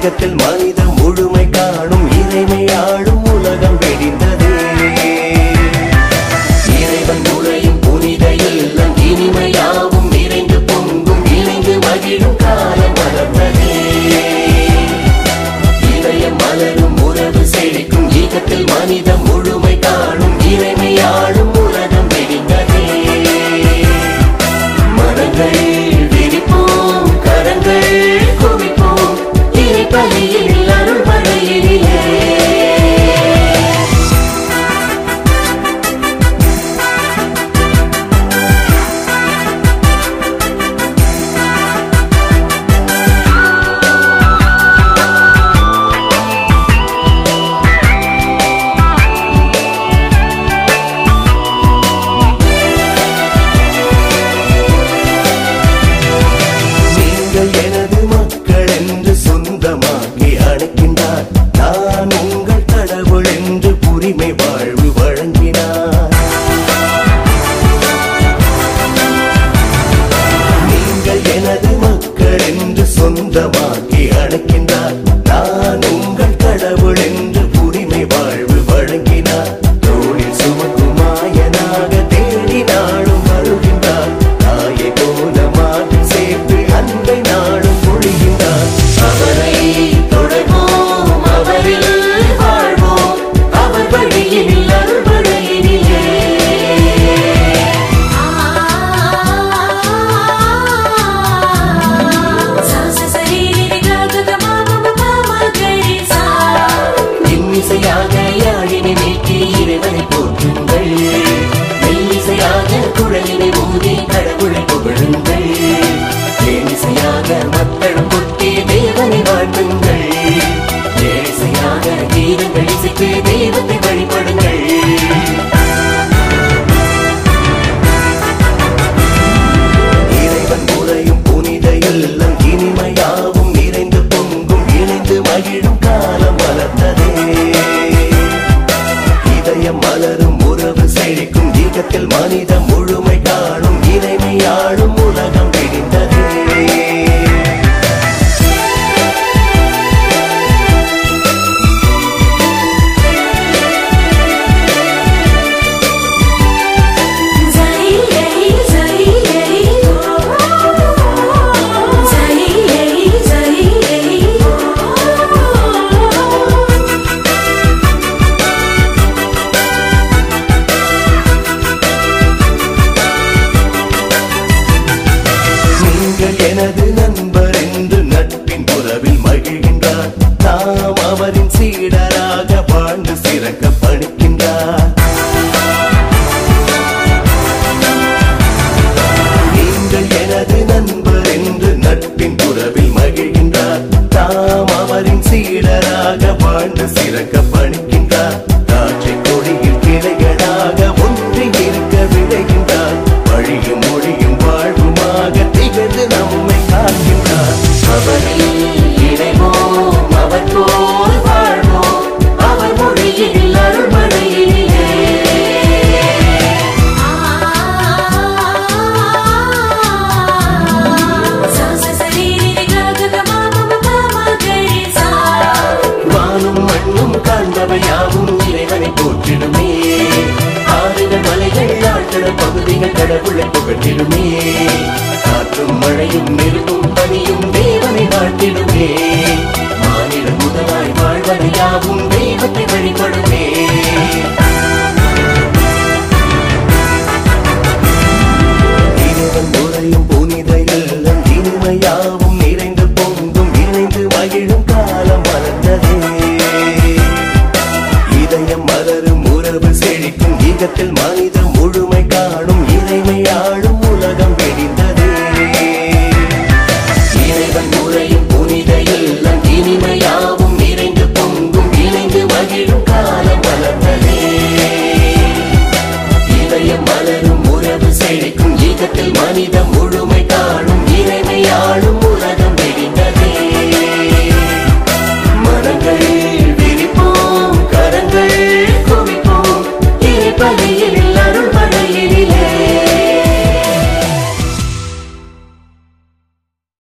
ஈகத்தில் மனித முழுமை காணும் இறைமை ஆளும் உலகம் வெடிந்ததே இறைவன் நுழையும் புனித இல்லம் இனிமையாவும் நிறைந்து பொங்கும் இணைந்து மகிழும் காலம் மலர்ந்ததே இதயம் மலரும் உறவு செழிக்கும் ஈகத்தில் மனித முழுமை காணும் இறைமை ஆளும் உலகம் வெடிந்ததே மரங்கள் விரிப்போம் கரங்கள் குவிப்போம் இறைப்பலியில் அருள் மழையிலே நீங்கள் எனது மக்கள் என்று சொந்தமாக்கி அழைக்கின்றார் நான் உங்கள் கடவுள் என்று உரிமை வாழ்வு வழங்கினார் நீங்கள் எனது மக்கள் என்று சொந்தமாக்கி அழைக்கின்றார் நான் உங்கள் கடவுள் என்று உரிமை வாழ்வு வழங்கினார் தோளில் சுமக்கும் மாயனாக தேடி நாளும் வருகின்றார் தாயை போல மாற்றி சேர்த்து அன்பை நாடும் பொழிகின்றார் அவரை தொடர்வோம் அவரில் வாழ்வோம் அவர் வழியில் அருள்வழியிலே இன்னிசையாக யாழினை நீக்கி இறைவனை போற்றுங்கள் மெல்லிசையாக குழலினை ஊதி கடவுளை புகழுங்கள் தேனிசையாக மத்தளம் கொட்டி தேவனை வாழ்த்துங்கள் ஏசையாக கீதங்கள் இசைத்து தெய்வத்தை வழிபடுங்கள் இறைவன் முறையும் புனித இல்லம் இனிமையாவும் நிறைந்து பொங்கும் இணைந்து மகிழும் காலம் மலர்ந்ததே இதயம் மலரும் உறவு செழிக்கும் ஈகத்தில் மனித முழுமை காணும் இறைமையாளும் உலகம் விடிந்ததே நீங்கள் எனது நண்பர் என்று நட்பின் உறவில் மகிழ்கின்றார் நாம் அவரின் சீடராக வாழ்ந்து சிறக்க பணிக்கின்றார் நீங்கள் எனது நண்பர் என்று நட்பின் உறவில் மகிழ்கின்றார் தாம் அவரின் சீடராக வாழ்ந்து சிறக்க பணிக்கின்றார் திராட்சை கொடியில் கிளைகளாக ஒன்றி இருக்க விளைகின்றார் வழியும் மொழியும் வாழ்வுமாக திகழ்ந்து நம்மை காக்கின்றார் அவரில் இணைவோம் அவர் போல் வாழ்வோம் அவர் மொழியில் அருள்மழையிலே வானும் மண்ணும் காண்பவையாவும் இறைவனை போற்றிடுமே ஆறுகள் மலைகள் ஆழ்கடல் பகுதிகள் கடவுளை புகட்டிடுமே காற்றும் மழையும் நெருப்பும் பனியும் தேவனை வாழ்த்திடுமே மாநில முதலாய் வாழ்வதையாவும் தெய்வத்தை வழிபடுமே இறைவன் உரையும் புனித இல்லம் இனிமையாவும் நிறைந்து பொங்கும் இணைந்து மகிழும் காலம் மலர்ந்ததே இதயம் மலரும் உறவு செழிக்கும் ஈகத்தில் மனித